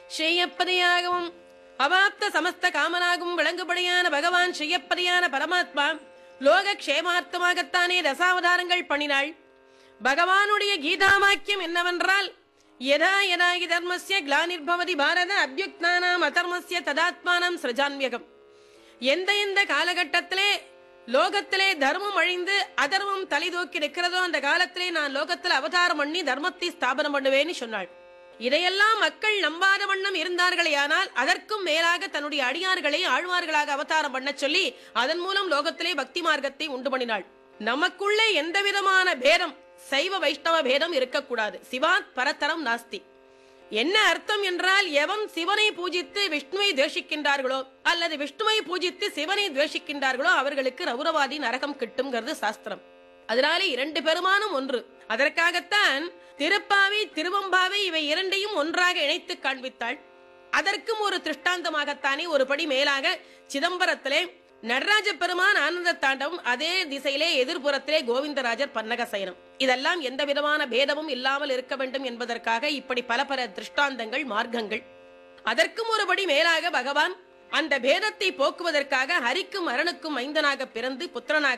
ஸ்ரீயப்பதியாகவும் அவாப்த சமஸ்த காமனாகவும் விளங்குபடியான பகவான் ஸ்ரீயப்பதியான பரமாத்மா லோக க்ஷேமார்த்தமாகத்தானே ரசாவதாரங்கள் பண்ணினாள் பகவானுடைய கீதா வாக்கியம் என்னவென்றால் யதா யதா ஹி தர்மஸ்ய கிளானிர்பவதி பாரத அபியுக்தானாம் அதர்மஸ்ய ததாத்மானம் சிரஜான்யகம் எந்த எந்த காலகட்டத்திலே லோகத்திலே தர்மம் அழிந்து அதர்மம் தலை தூக்கி நிற்கிறதோ அந்த காலத்திலே நான் லோகத்தில் அவதாரம் பண்ணி தர்மத்தை ஸ்தாபனம் பண்ணுவேன்னு சொன்னாள் இதையெல்லாம் மக்கள் நம்பாத வண்ணம் இருந்தார்களேயானால் அதற்கும் மேலாக தன்னுடைய அடியார்களை ஆழ்வார்களாக அவதாரம் பண்ணச் சொல்லி அதன் மூலம் லோகத்திலே பக்தி மார்க்கத்தை உண்டு பண்ணினாள் நமக்குள்ளே எந்த விதமான பேதம் சைவ வைஷ்ணவ பேதம் இருக்கக்கூடாது சிவாத் பரத்தரம் நாஸ்தி என்ன அர்த்தம் என்றால் எவன் சிவனை பூஜித்து விஷ்ணுவை துவேஷிக்கின்றார்களோ அல்லது விஷ்ணுவை பூஜித்து சிவனை துவேஷிக்கின்றார்களோ அவர்களுக்கு ரவுரவாதி நரகம் கிட்டும்ங்கிறது சாஸ்திரம் அதனாலே இரண்டு பெருமானும் ஒன்று அதற்காகத்தான் திருப்பாவை திருவம்பாவை இவை இரண்டையும் ஒன்றாக இணைத்து காண்பித்தாள் அதற்கும் ஒரு திருஷ்டாந்தமாகத்தானே ஒரு படி மேலாக சிதம்பரத்திலே நடராஜ பெருமான் ஆனந்த தாண்டவம் அதே திசையிலே எதிர்புறத்திலே கோவிந்தராஜர் பன்னக சயனம் இதெல்லாம் எந்த விதமான பேதமும் இல்லாமல் இருக்க வேண்டும் என்பதற்காக இப்படி பல பல திருஷ்டாந்தங்கள் மார்க்கங்கள் அதற்கும் ஒருபடி மேலாக பகவான் அந்த பேதத்தை போக்குவதற்காக ஹரிக்கும் அரணுக்கும் மைந்தனாக பிறந்து புத்திரனாக